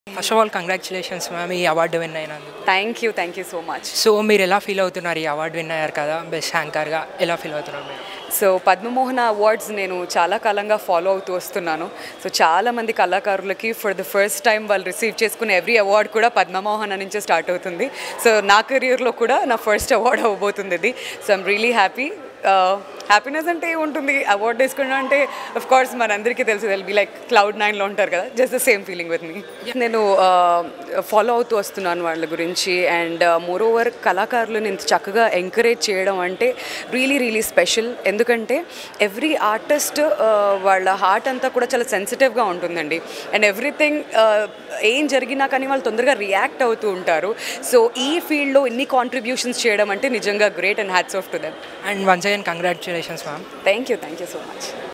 first of all congratulations ma'am ఈ award win అయినందుకు thank you thank you so much so మీరు ఎలా feel అవుతున్నారు ఈ అవార్డు విన్ అయ్యారు కదా బెస్ట్ యాంకర్గా ఎలా ఫీల్ అవుతున్నారు మీరు సో పద్మమోహన అవార్డ్స్ నేను చాలా కాలంగా ఫాలో అవుతూ వస్తున్నాను సో చాలా మంది కళాకారులకి ఫర్ ద ఫస్ట్ టైం వాళ్ళు రిసీవ్ చేసుకునే ఎవ్రీ అవార్డ్ కూడా పద్మమోహన నుంచే స్టార్ట్ అవుతుంది సో నా కెరియర్లో కూడా నా ఫస్ట్ అవార్డ్ అవ్వబోతుంది ఇది so I'm really happy happiness అంటే ఉంటుంది అవార్డ్ తీసుకున్నా అంటే అఫ్ కోర్స్ మనందరికీ తెలుసు తెల్ బి లైక్ క్లౌడ్ నైన్లో ఉంటారు కదా just the same feeling with మీ నేను ఫాలో అవుతూ వస్తున్నాను వాళ్ళ గురించి అండ్ మోర్ ఓవర్ కళాకారులను ఇంత చక్కగా ఎంకరేజ్ చేయడం అంటే రియలీ రియలీ స్పెషల్ ఎందుకంటే ఎవ్రీ ఆర్టిస్ట్ వాళ్ళ హార్ట్ అంతా కూడా చాలా సెన్సిటివ్గా ఉంటుందండి అండ్ ఎవ్రీథింగ్ ఏం జరిగినా కానీ వాళ్ళు తొందరగా రియాక్ట్ అవుతూ ఉంటారు సో ఈ ఫీల్డ్లో ఇన్ని కాంట్రిబ్యూషన్స్ చేయడం అంటే నిజంగా great and hats off to them and once again congratulations ma'am thank you thank you so much